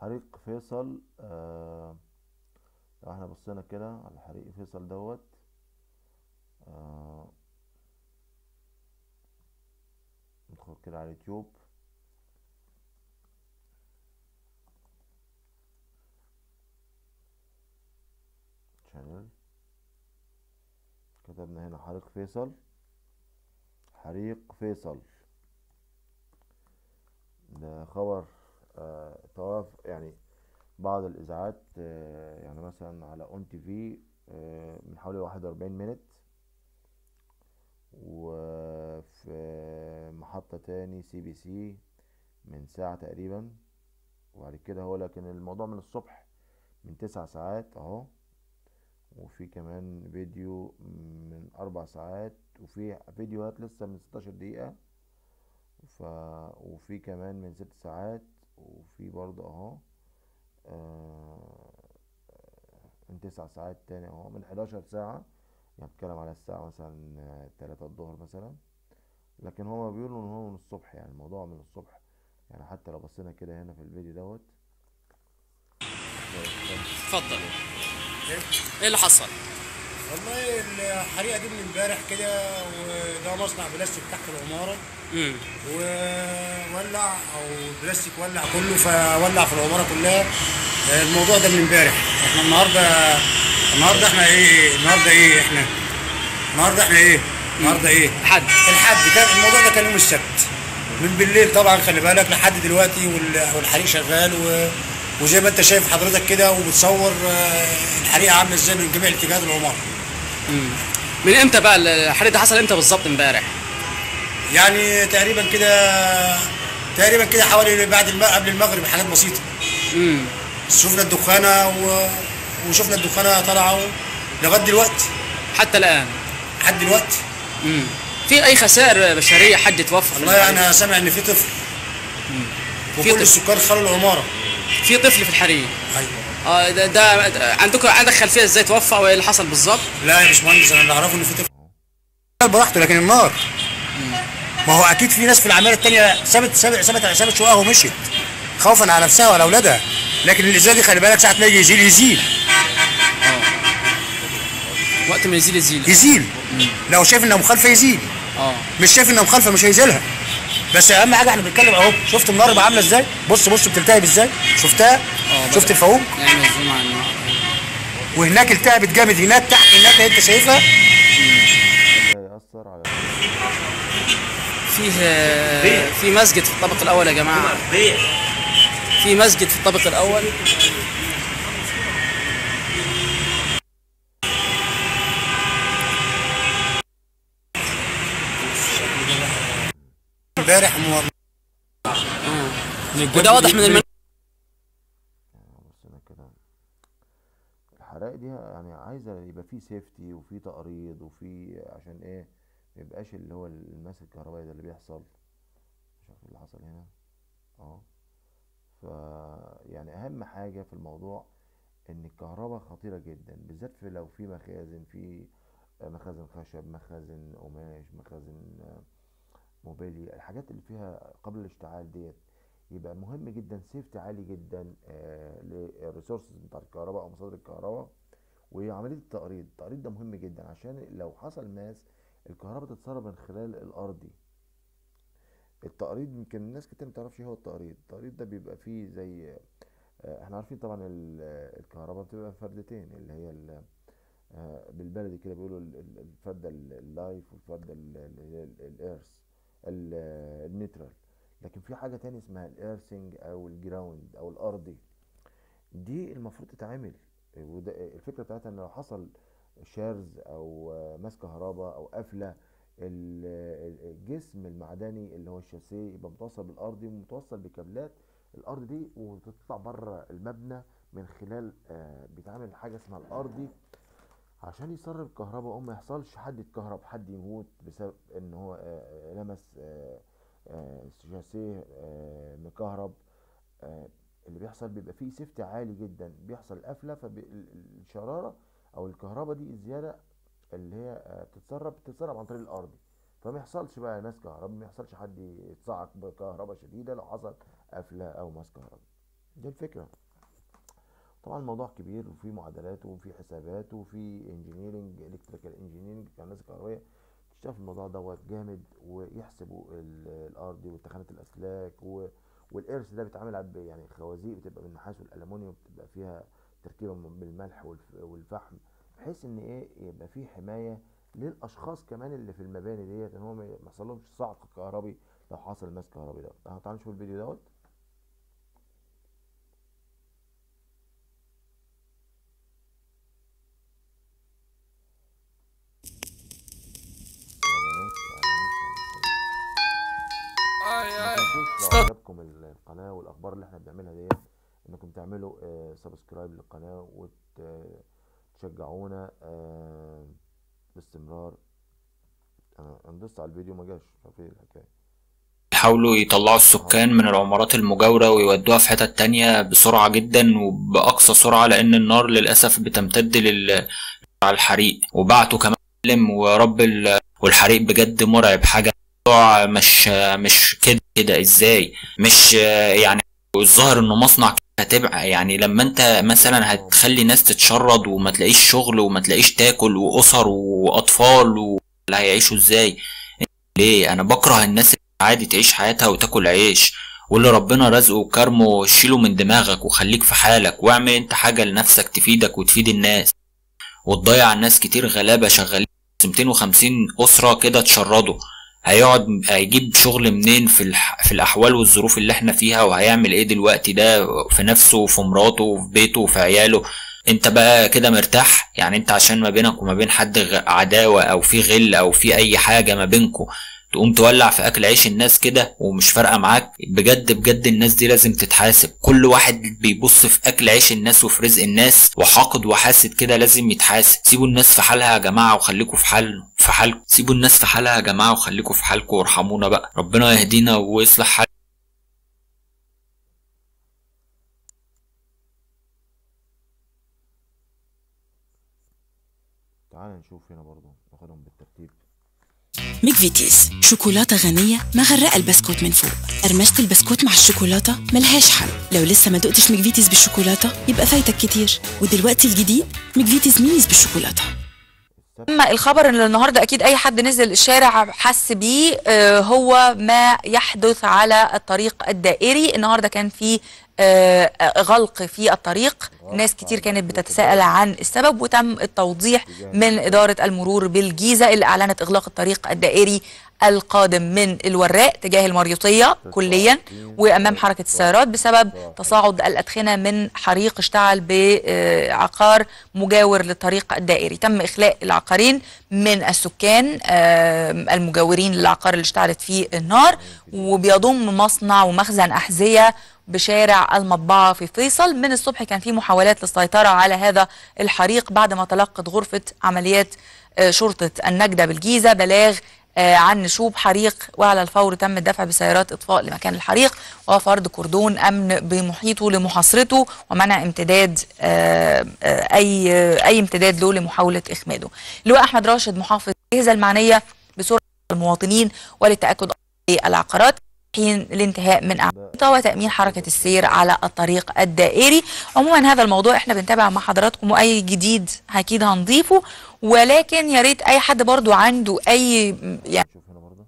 حريق فيصل آه لو احنا بصينا كده على حريق فيصل دوت آه ندخل كده على اليوتيوب شانل كتبنا هنا حريق فيصل حريق فيصل ده خبر آه تواف يعني بعض الإذاعات آه يعني مثلا على اون تي في آه من حوالي واحد وأربعين مينت وفي محطة تاني سي بي سي من ساعة تقريبا وبعد كده هو لكن الموضوع من الصبح من تسع ساعات اهو وفي كمان فيديو من اربع ساعات وفي فيديوهات لسه من ستاشر دقيقة ف وفي كمان من ست ساعات وفي برضه اهو آه، من تسع ساعات تاني اهو من حداشر ساعة يعني بتكلم على الساعة مثلا آه، تلاتة الظهر مثلا لكن هما بيقولوا ان هو من الصبح يعني الموضوع من الصبح يعني حتى لو بصينا كده هنا في الفيديو دوت اتفضل ايه اللي حصل؟ والله الحريقه دي من امبارح كده وده مصنع بلاستيك تحت العماره امم وولع او البلاستيك ولع كله فولع في العماره كلها الموضوع ده من امبارح احنا النهارده النهارده احنا ايه النهارده ايه احنا النهارده احنا ايه النهارده ايه حد الحد كان الموضوع ده كان يوم السبت من بالليل طبعا خلي بالك لحد دلوقتي وال- والحريق شغال و... وزي ما انت شايف حضرتك كده وبتصور آه، الحريقه عامله ازاي من جميع اتجاهات العماره من امتى بقى الحريق ده حصل امتى بالظبط امبارح؟ يعني تقريبا كده تقريبا كده حوالي بعد الم... قبل المغرب حاجات بسيطه امم شفنا الدخانه و... وشفنا الدخانه طالعه و- لغايه دلوقتي حتى الان لحد دلوقتي امم في اي خسائر بشريه حد توفى في والله الحريق؟ انا سامع ان في طفل في وكل طفل. السكان خلوا العماره في طفل في الحريق ايوه اه ده, ده ده عندكم عندك خلفيه ازاي توفى وايه اللي حصل بالظبط؟ لا يا باشمهندس انا اللي اعرفه ان في طفل براحته لكن النار ما هو اكيد في ناس في العماله الثانيه سابت سابت سابت سابت شقها ومشيت خوفا على نفسها وعلى اولادها لكن اللي دي خلي بالك ساعه ما يجي يزيل يزيل وقت ما يزيل يزيل يزيل لو شايف انها مخالفه يزيل اه مش شايف انها مخالفه مش هيزيلها بس اهم حاجه احنا بنتكلم اهو شفت النار بقى عامله ازاي بص بص بتلتهب ازاي شفتها اه شفت الفاوم يعني مظلوم عن وهناك التهبت جامد هناك تحت هناك انت شايفها ده يأثر على فيه في مسجد في الطابق الاول يا جماعه في مسجد في الطابق الاول امبارح مو- وده واضح من المن... بصينا كده الحرائق دي يعني عايزة يبقى فيه سيفتي وفيه تقريض وفيه عشان ايه ميبقاش اللي هو الماس الكهربائي ده اللي بيحصل شوف اللي حصل هنا اهو ف يعني اهم حاجة في الموضوع ان الكهرباء خطيرة جدا بالذات في لو في مخازن في مخازن خشب مخازن قماش مخازن آه، موبيلي الحاجات اللي فيها قبل الاشتعال ديت يبقى مهم جدا سيفتي عالي جدا للريسورسز بتاع الكهرباء او مصادر الكهرباء وعمليه التقريض التقريض ده مهم جدا عشان لو حصل ماس الكهرباء تتسرب من خلال الارضي التقريض يمكن الناس كتير ما تعرفش ايه هو التقريض التقريض ده بيبقى فيه زي آه، احنا عارفين طبعا ال- الكهرباء بتبقى فردتين اللي هي ال- آه، بالبلدي كده بيقولوا ال- ال- الفردة ال- اللايف والفردة ال- اللي هي ال- الارث ال- النيوترال لكن في حاجة تانية اسمها الارثنج او الجراوند او الارضي دي المفروض تتعمل وده الفكرة بتاعتها ان لو حصل شارز او آه، ماس كهرباء او قفلة ال- ال- الجسم المعدني اللي هو الشاسيه يبقى متوصل بالارضي ومتوصل بكابلات الارض دي وتطلع بره المبنى من خلال آه، بيتعمل حاجه اسمها الارضي عشان يسرب الكهرباء وما يحصلش حد يتكهرب حد يموت بسبب ان هو آه، آه، لمس آه، آه، شاسيه آه، مكهرب آه، اللي بيحصل بيبقى فيه سيفتي عالي جدا بيحصل قفله فالشراره او الكهرباء دي الزياده اللي هي آه، بتتسرب بتتسرب عن طريق الارضي فما يحصلش بقى ماس كهرباء ما يحصلش حد يتصعق بكهرباء شديده لو حصل قفله او ماس كهرباء دي الفكرة طبعا الموضوع كبير وفي معادلات وفي حسابات وفي انجينيرنج الكتريكال انجينيرنج هندسه كهربائيه تشتغل في الموضوع دوت جامد ويحسبوا ال- الارض وتخانه الاسلاك و... والارث ده بيتعمل على- يعني خوازيق بتبقى من النحاس والالومنيوم بتبقى فيها تركيبه من- بالملح والف- والفحم بحيث ان ايه يبقى في حمايه للاشخاص كمان اللي في المباني ديت ان هو ما ما يحصلهمش صعق كهربي لو حصل ماس كهربي دوت اهو تعالوا نشوف الفيديو دوت لو عجبكم القناة والأخبار اللي احنا بنعملها ديت إنكم تعملوا سبسكرايب للقناة وتشجعونا آه، باستمرار أنا أنا دوست على الفيديو ما جاش مش عارف ايه الحكاية يحاولوا يطلعوا السكان من العمارات المجاورة ويودوها في حتت تانية بسرعة جدا وبأقصى سرعة لأن النار للأسف بتمتد لل على الحريق وبعتوا كمان سلم ورب ال... والحريق بجد مرعب حاجة موضوع مش مش كده كده ازاي مش يعني الظاهر انه مصنع كده هتبقى يعني لما انت مثلا هتخلي ناس تتشرد وما تلاقيش شغل وما تلاقيش تاكل واسر واطفال و... هيعيشوا ازاي ليه انا بكره الناس اللي عادي تعيش حياتها وتاكل عيش واللي ربنا رزقه وكرمه شيله من دماغك وخليك في حالك واعمل انت حاجة لنفسك تفيدك وتفيد الناس وتضيع ناس كتير غلابة شغالين 250 أسرة كده تشردوا هيقعد هيجيب شغل منين في الح... في الأحوال والظروف اللي احنا فيها وهيعمل ايه دلوقتي ده في نفسه وفي مراته وفي بيته وفي عياله انت بقى كده مرتاح يعني انت عشان ما بينك وما بين حد غ- عداوة او في غل او في اي حاجة ما بينكو تقوم تولع في اكل عيش الناس كده ومش فارقه معاك بجد بجد الناس دي لازم تتحاسب كل واحد بيبص في اكل عيش الناس وفي رزق الناس وحاقد وحاسد كده لازم يتحاسب سيبوا الناس في حالها يا جماعه وخليكوا في حال في حالكم سيبوا الناس في حالها يا جماعه وخليكوا في حالكم وارحمونا بقى ربنا يهدينا ويصلح حال تعال نشوف هنا برضو ناخدهم بالترتيب ميكفيتيز شوكولاتة غنية مغرقة البسكوت من فوق قرمشة البسكوت مع الشوكولاتة ملهاش حل لو لسه ما دقتش ميكفيتيز بالشوكولاتة يبقى فايتك كتير ودلوقتي الجديد ميكفيتيز مينيز بالشوكولاتة اما الخبر اللي النهارده اكيد اي حد نزل الشارع حس بيه آه، هو ما يحدث على الطريق الدائري النهارده كان في آه، آه، غلق في الطريق ناس كتير كانت بتتساءل عن السبب وتم التوضيح من إدارة المرور بالجيزة اللي أعلنت إغلاق الطريق الدائري القادم من الوراق تجاه المريوطية كليا وأمام حركة السيارات بسبب تصاعد الأدخنة من حريق اشتعل بعقار مجاور للطريق الدائري تم إخلاء العقارين من السكان آه، المجاورين للعقار اللي اشتعلت فيه النار وبيضم مصنع ومخزن أحذية بشارع المطبعة في فيصل من الصبح كان في محاولات للسيطرة على هذا الحريق بعد ما تلقت غرفة عمليات آه، شرطة النجدة بالجيزة بلاغ آه، عن نشوب حريق وعلى الفور تم الدفع بسيارات اطفاء لمكان الحريق وفرض كردون امن بمحيطه لمحاصرته ومنع امتداد آه، آه، اي آه، اي امتداد له لمحاوله اخماده. اللواء احمد راشد محافظ الجيزه المعنيه بسرعه المواطنين وللتاكد العقارات حين الانتهاء من أعمالها وتأمين حركة السير على الطريق الدائري عموما هذا الموضوع احنا بنتابع مع حضراتكم وأي جديد أكيد هنضيفه ولكن يا ريت أي حد برضو عنده أي يعني نشوف هنا برضو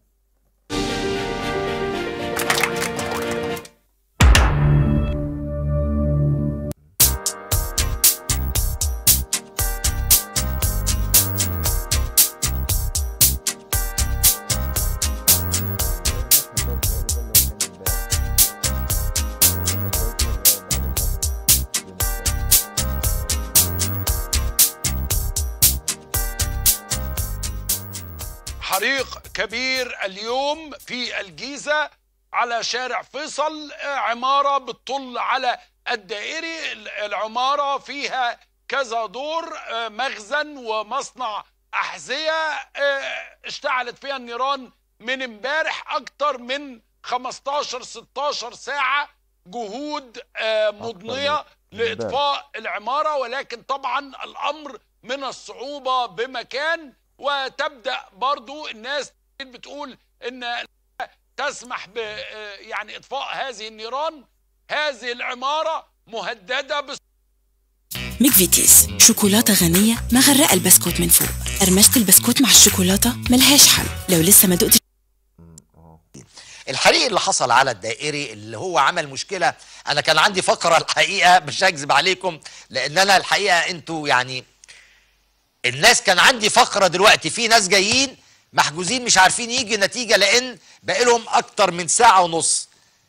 حريق كبير اليوم في الجيزة على شارع فيصل آه، عمارة بتطل على الدائري ال- العمارة فيها كذا دور آه، مخزن ومصنع أحذية آه، اشتعلت فيها النيران من امبارح أكتر من 15 16 ساعة جهود آه، مضنية من امبارح. لإطفاء العمارة ولكن طبعا الأمر من الصعوبة بمكان وتبدأ برضو الناس بتقول إن تسمح ب يعني إطفاء هذه النيران هذه العمارة مهددة بس ميك فيتيس شوكولاتة غنية مغرقة البسكوت من فوق قرمشة البسكوت مع الشوكولاتة ملهاش حل لو لسه ما دقتش الحريق اللي حصل على الدائري اللي هو عمل مشكله انا كان عندي فقره الحقيقه مش هكذب عليكم لان انا الحقيقه انتوا يعني الناس كان عندي فقره دلوقتي في ناس جايين محجوزين مش عارفين يجي نتيجه لان باقي لهم اكتر من ساعه ونص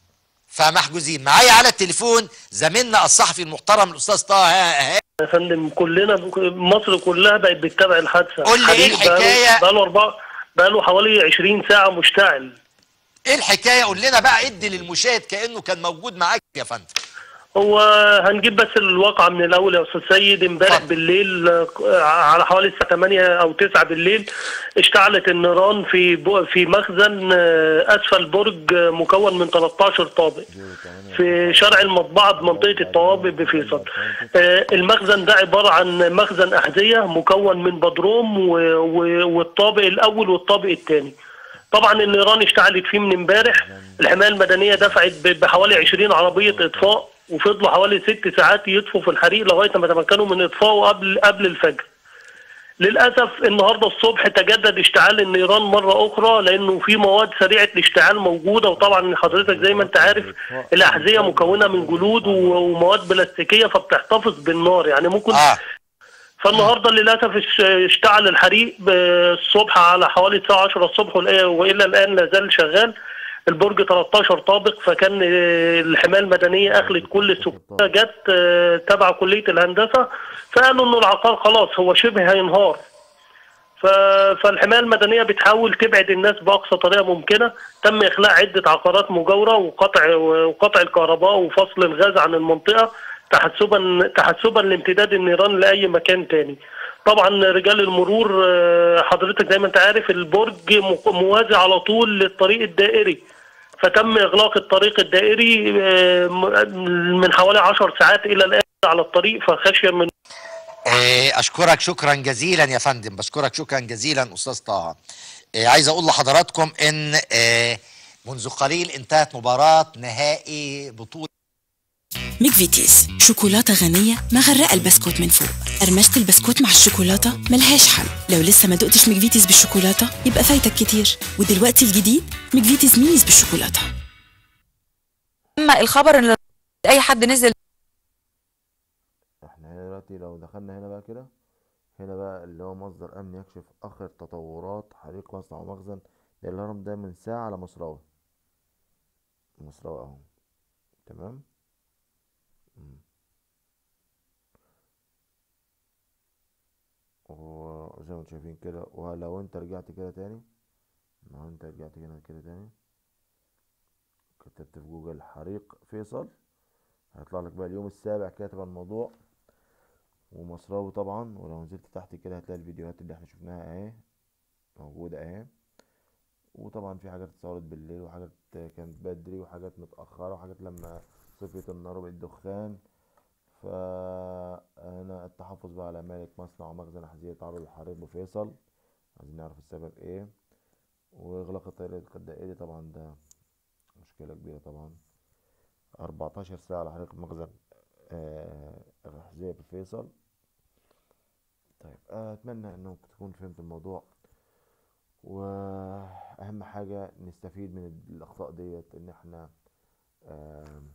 فمحجوزين معايا على التليفون زميلنا الصحفي المحترم الاستاذ طه ها- يا فندم كلنا مصر كلها بقت بتتابع الحادثه قول لي إيه الحريق بقاله- الحكاية؟ بقاله اربعه بقاله حوالي 20 ساعه مشتعل ايه الحكايه قول لنا بقى ادي للمشاهد كانه كان موجود معاك يا فندم هو هنجيب بس الواقعة من الأول يا أستاذ سيد امبارح بالليل آه، على حوالي الساعة 8 أو 9 بالليل اشتعلت النيران في بو- في مخزن آه، أسفل برج آه، مكون من 13 طابق في شارع المطبعة بمنطقة الطوابق بفيصل آه، المخزن ده عبارة عن مخزن أحذية مكون من بدروم و- و- والطابق الأول والطابق الثاني طبعا النيران اشتعلت فيه من امبارح الحمايه المدنيه دفعت ب- بحوالي 20 عربيه اطفاء وفضلوا حوالي ست ساعات يطفوا في الحريق لغايه ما تمكنوا من اطفائه قبل قبل الفجر. للاسف النهارده الصبح تجدد اشتعال النيران مره اخرى لانه في مواد سريعه الاشتعال موجوده وطبعا حضرتك زي ما انت عارف الاحذيه مكونه من جلود و- ومواد بلاستيكيه فبتحتفظ بالنار يعني ممكن اه فالنهارده للاسف اش- اشتعل الحريق الصبح على حوالي الساعه 10 الصبح والآ- والى الان لا زال شغال البرج 13 طابق فكان آه، الحمايه المدنيه اخلت كل السكان جت آه، تبع كليه الهندسه فقالوا انه العقار خلاص هو شبه هينهار ف- فالحمايه المدنيه بتحاول تبعد الناس باقصى طريقه ممكنه تم اخلاء عده عقارات مجاوره وقطع وقطع الكهرباء وفصل الغاز عن المنطقه تحسبا تحسبا لامتداد النيران لاي مكان تاني طبعا رجال المرور آه، حضرتك زي ما انت عارف البرج م- موازي على طول للطريق الدائري فتم اغلاق الطريق الدائري آه، م- من حوالي 10 ساعات الى الان على الطريق فخشيه من آه، اشكرك شكرا جزيلا يا فندم بشكرك شكرا جزيلا استاذ طه آه، عايز اقول لحضراتكم ان آه، منذ قليل انتهت مباراه نهائي بطوله ميك فيتيس شوكولاتة غنية مغرقة البسكوت من فوق قرمشة البسكوت مع الشوكولاتة ملهاش حل لو لسه ما دقتش ميك فيتيس بالشوكولاتة يبقى فايتك كتير ودلوقتي الجديد ميك فيتيس مينيز بالشوكولاتة اما الخبر اللي اي حد نزل احنا هنا دلوقتي لو دخلنا هنا بقى كده هنا بقى اللي هو مصدر امن يكشف اخر تطورات حريق مصنع ومخزن الهرم ده من ساعة على مصراوي مصراوي اهو تمام مم. وزي ما انتم شايفين كده ولو انت رجعت كده تاني لو انت رجعت هنا كده تاني كتبت في جوجل حريق فيصل هيطلع لك بقى اليوم السابع كاتب عن الموضوع ومصراوي طبعا ولو نزلت تحت كده هتلاقي الفيديوهات اللي احنا شفناها اهي موجودة اهي وطبعا في حاجات اتصورت بالليل وحاجات كانت بدري وحاجات متأخرة وحاجات لما صفيت النار وبقت دخان فهنا التحفظ بقى على مالك مصنع ومخزن أحذية تعرض للحريق بفيصل عايزين نعرف السبب ايه وإغلاق الطريق الدائري طبعا ده مشكلة كبيرة طبعا 14 ساعة على حريق مخزن آه، أحذية بفيصل طيب آه، أتمنى إنكم تكونوا فهمتوا الموضوع وأهم حاجة نستفيد من الأخطاء ديت إن إحنا آم،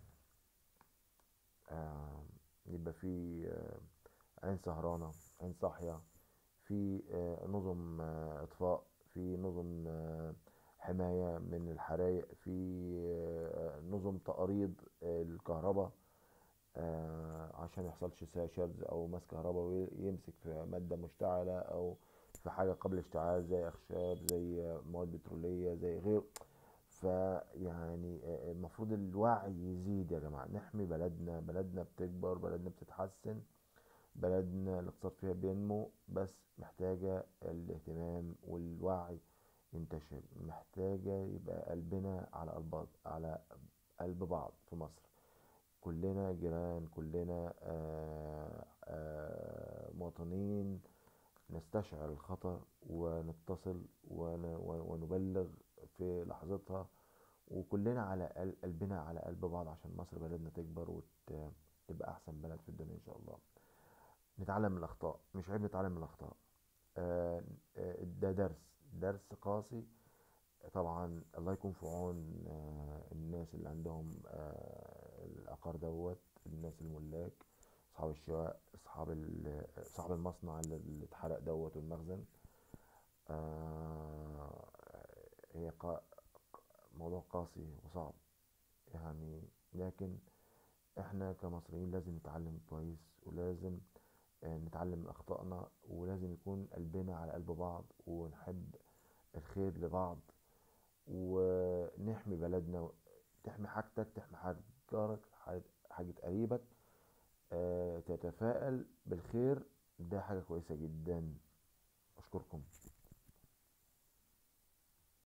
آم، يبقى في آه، عين سهرانة عين صاحية في آه، نظم آه، إطفاء في نظم آه، حماية من الحرائق في آه، نظم تقريض آه، الكهرباء آه، عشان ميحصلش سا- شرز او ماس كهرباء ويمسك في مادة مشتعلة او في حاجة قبل اشتعال زي اخشاب زي آه، مواد بترولية زي غيره فيعني آه، المفروض الوعي يزيد يا جماعة نحمي بلدنا بلدنا بتكبر بلدنا بتتحسن بلدنا الاقتصاد فيها بينمو بس محتاجة الاهتمام والوعي ينتشر محتاجة يبقى قلبنا على قلب على قلب بعض في مصر كلنا جيران كلنا آه، آه، مواطنين نستشعر الخطر ونتصل ون- ون- ونبلغ في لحظتها وكلنا على قل- قلبنا على قلب بعض عشان مصر بلدنا تكبر وتبقى احسن بلد في الدنيا ان شاء الله نتعلم من الاخطاء مش عيب نتعلم من الاخطاء آه، آه، ده درس درس قاسي طبعا الله يكون في عون آه، الناس اللي عندهم آه، العقار دوت الناس الملاك اصحاب الشقق اصحاب ال- صاحب المصنع اللي اللي اتحرق دوت والمخزن آه، هي قا- موضوع قاسي وصعب يعني لكن احنا كمصريين لازم نتعلم كويس ولازم آه، نتعلم من اخطائنا ولازم يكون قلبنا على قلب بعض ونحب الخير لبعض ونحمي بلدنا تحمي حاجتك تحمي حاجة جارك حاجة حاجة قريبك آه، تتفائل بالخير ده حاجة كويسة جدا أشكركم